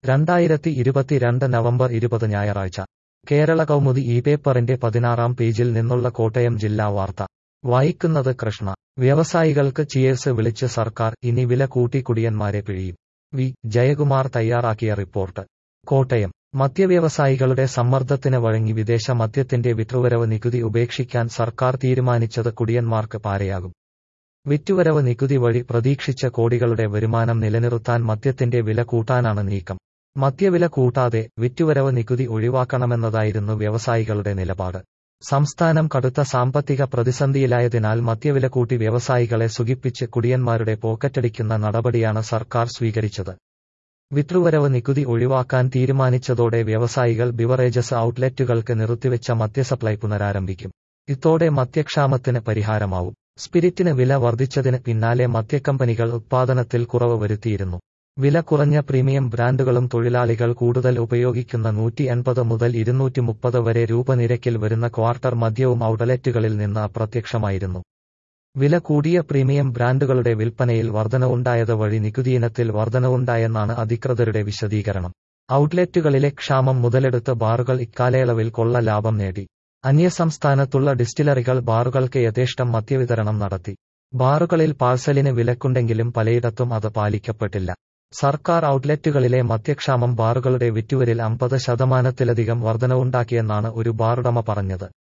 രണ്ടായിരത്തി ഇരുപത്തിരണ്ട് നവംബർ ഇരുപത് ഞായറാഴ്ച കേരള കൗമുദി ഈ പേപ്പറിന്റെ പതിനാറാം പേജിൽ നിന്നുള്ള കോട്ടയം ജില്ലാ വാർത്ത വായിക്കുന്നത് കൃഷ്ണ വ്യവസായികൾക്ക് ചിയേഴ്സ് വിളിച്ച് സർക്കാർ ഇനി വില കൂട്ടി കുടിയന്മാരെ പിഴിയും വി ജയകുമാർ തയ്യാറാക്കിയ റിപ്പോർട്ട് കോട്ടയം മദ്യവ്യവസായികളുടെ സമ്മർദ്ദത്തിന് വഴങ്ങി വിദേശ മദ്യത്തിന്റെ വിറ്റുവരവ് നികുതി ഉപേക്ഷിക്കാൻ സർക്കാർ തീരുമാനിച്ചത് കുടിയന്മാർക്ക് പാരയാകും വിറ്റുവരവ് നികുതി വഴി പ്രതീക്ഷിച്ച കോടികളുടെ വരുമാനം നിലനിർത്താൻ മദ്യത്തിന്റെ വില കൂട്ടാനാണ് നീക്കം മദ്യവില കൂട്ടാതെ വിറ്റുവരവ് നികുതി ഒഴിവാക്കണമെന്നതായിരുന്നു വ്യവസായികളുടെ നിലപാട് സംസ്ഥാനം കടുത്ത സാമ്പത്തിക പ്രതിസന്ധിയിലായതിനാൽ മദ്യവില കൂട്ടി വ്യവസായികളെ സുഖിപ്പിച്ച് കുടിയന്മാരുടെ പോക്കറ്റടിക്കുന്ന നടപടിയാണ് സർക്കാർ സ്വീകരിച്ചത് വിറ്റുവരവ് നികുതി ഒഴിവാക്കാൻ തീരുമാനിച്ചതോടെ വ്യവസായികൾ ബിവറേജസ് ഔട്ട്ലെറ്റുകൾക്ക് നിർത്തിവെച്ച മദ്യസപ്ലൈ പുനരാരംഭിക്കും ഇതോടെ മദ്യക്ഷാമത്തിന് പരിഹാരമാവും സ്പിരിറ്റിന് വില വർദ്ധിച്ചതിന് പിന്നാലെ മദ്യക്കമ്പനികൾ ഉത്പാദനത്തിൽ കുറവ് വരുത്തിയിരുന്നു വില കുറഞ്ഞ പ്രീമിയം ബ്രാൻഡുകളും തൊഴിലാളികൾ കൂടുതൽ ഉപയോഗിക്കുന്ന നൂറ്റി എൺപത് മുതൽ ഇരുന്നൂറ്റി മുപ്പത് വരെ രൂപ നിരക്കിൽ വരുന്ന ക്വാർട്ടർ മദ്യവും ഔട്ട്ലെറ്റുകളിൽ നിന്ന് അപ്രത്യക്ഷമായിരുന്നു വില കൂടിയ പ്രീമിയം ബ്രാൻഡുകളുടെ വിൽപ്പനയിൽ വർധനവുണ്ടായത് വഴി നികുതിയിനത്തിൽ വർധനവുണ്ടായെന്നാണ് അധികൃതരുടെ വിശദീകരണം ഔട്ട്ലെറ്റുകളിലെ ക്ഷാമം മുതലെടുത്ത് ബാറുകൾ ഇക്കാലയളവിൽ കൊള്ള ലാഭം നേടി അന്യസംസ്ഥാനത്തുള്ള ഡിസ്റ്റിലറികൾ ബാറുകൾക്ക് യഥേഷ്ടം മദ്യവിതരണം നടത്തി ബാറുകളിൽ പാഴ്സലിന് വിലക്കുണ്ടെങ്കിലും പലയിടത്തും അത് പാലിക്കപ്പെട്ടില്ല സർക്കാർ ഔട്ട്ലെറ്റുകളിലെ മദ്യക്ഷാമം ബാറുകളുടെ വിറ്റുവരിൽ അമ്പത് ശതമാനത്തിലധികം വർധനവുണ്ടാക്കിയെന്നാണ് ഒരു ബാറുടമ പറഞ്ഞത്